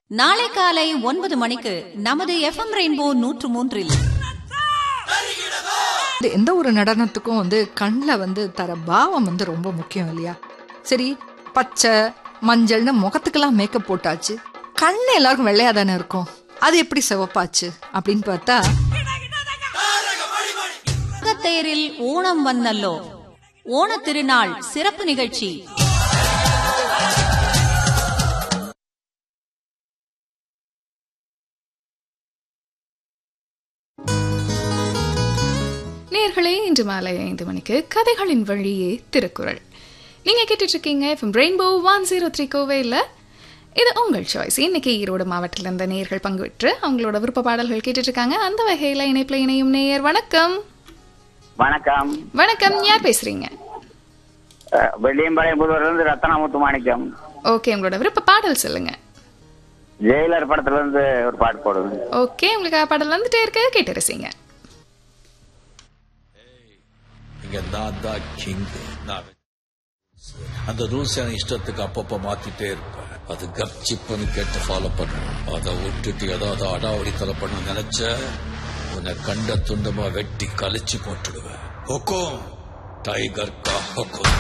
நாளை காலை ஒன்பது மணிக்கு நமது எஃப்எம் ரெயின்போ நூற்று மூன்றில் இது எந்த ஒரு நடனத்துக்கும் வந்து கண்ணில் வந்து தர பாவம் வந்து ரொம்ப முக்கியம் இல்லையா சரி பச்சை மஞ்சள்னு முகத்துக்கெல்லாம் மேக்கப் போட்டாச்சு கண்ணு எல்லாருக்கும் வெள்ளையா தானே இருக்கும் அது எப்படி சிவப்பாச்சு அப்படின்னு பார்த்தா தேரில் ஓணம் வந்தல்லோ ஓணத் திருநாள் சிறப்பு நிகழ்ச்சி நேர்களே இன்று மாலை ஐந்து மணிக்கு கதைகளின் வழியே திருக்குறள் நீங்க கேட்டுட்டு இருக்கீங்க FM Rainbow one zero three கோவையில் இது உங்கள் சாய்ஸ் இன்னைக்கு ஈரோடு மாவட்டத்தில் இருந்த நேயர்கள் பங்கு பெற்று அவங்களோட விருப்ப பாடல்கள் கேட்டுட்டு இருக்காங்க அந்த வகையில் இணைப்பில் இணையும் நேயர் வணக்கம் வணக்கம் வணக்கம் யார் பேசுறீங்க அஹ், வெள்ளியம்பாளையம் புதூர்லேருந்து ரத்தனாமுத்து மாணிக்கம் ஓகே உங்களோட விருப்ப பாடல் சொல்லுங்க ஜெயிலர் படத்துல இருந்து ஒரு பாட்டு போடுங்க ஓகே உங்களுக்கு ஆ பாடல் வந்துட்டே இருக்கு கேட்டு ரசிங்க இங்க நான் தான் கிங் நான் அந்த ரூல்ஸ் என் இஷ்டத்துக்கு அப்பப்ப மாத்திட்டே இருப்பேன் அது கப்சிப்புன்னு கேட்டு ஃபாலோ பண்ணுவேன் அதை விட்டுட்டு ஏதாவது அடாவடித்தலை பண்ண நினைச்ச உன்னை கண்ட துண்டமா வெட்டி கழிச்சு போட்டுடுவேன் ஹொக்கோம் டைகர் கா ஹொக்கோம்